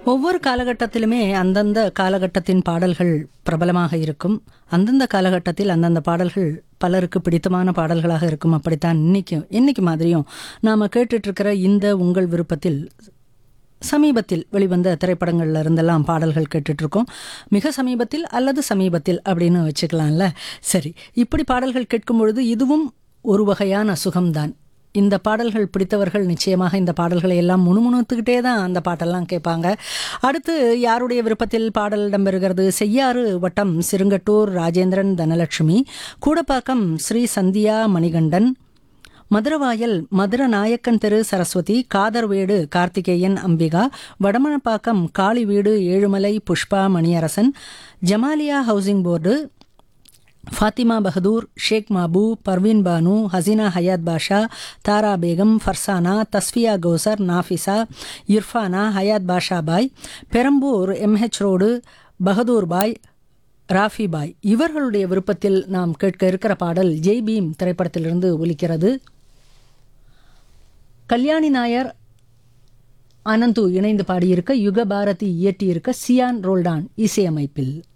ஒவ்வொரு காலகட்டத்திலுமே அந்தந்த காலகட்டத்தின் பாடல்கள் பிரபலமாக இருக்கும் அந்தந்த காலகட்டத்தில் அந்தந்த பாடல்கள் பலருக்கு பிடித்தமான பாடல்களாக இருக்கும் அப்படித்தான் இன்னைக்கு இன்னைக்கு மாதிரியும் நாம கேட்டுட்டு இருக்கிற இந்த உங்கள் விருப்பத்தில் சமீபத்தில் வெளிவந்த திரைப்படங்கள்ல இருந்தெல்லாம் பாடல்கள் கேட்டுட்டு இருக்கோம் மிக சமீபத்தில் அல்லது சமீபத்தில் அப்படின்னு வச்சுக்கலாம்ல சரி இப்படி பாடல்கள் கேட்கும் பொழுது இதுவும் ஒரு வகையான சுகம்தான் இந்த பாடல்கள் பிடித்தவர்கள் நிச்சயமாக இந்த பாடல்களை எல்லாம் முணுமுணுத்துக்கிட்டே தான் அந்த பாட்டெல்லாம் கேட்பாங்க அடுத்து யாருடைய விருப்பத்தில் பாடல் இடம்பெறுகிறது செய்யாறு வட்டம் சிறுங்கட்டூர் ராஜேந்திரன் தனலட்சுமி கூடப்பாக்கம் ஸ்ரீ சந்தியா மணிகண்டன் மதுரவாயல் மதுர நாயக்கன் தெரு சரஸ்வதி காதர்வேடு கார்த்திகேயன் அம்பிகா வடமணப்பாக்கம் காளி வீடு Ezhumalai Pushpa Maniyarasan Jamaliya housing board Fathima Bahadur Sheikh Mabu Parveen Banu Haseena Hayath Basha Thara Begum Farzana Tasfiya Kausar Nafisa Irfana Hayath Basha Bhai Perambur MH road Bahadur Bhai Rafi Bhai இவர்களுடைய விருப்பத்தில் நாம் கேட்க இருக்கிற பாடல் ஜெய் பீம் திரைப்படத்திலிருந்து ஒலிக்கிறது கல்யாணி நாயர் அனந்து இணைந்து பாடியிருக்க யுக பாரதி இயற்றியிருக்க சியான் ரோல்டான் இசையமைப்பில்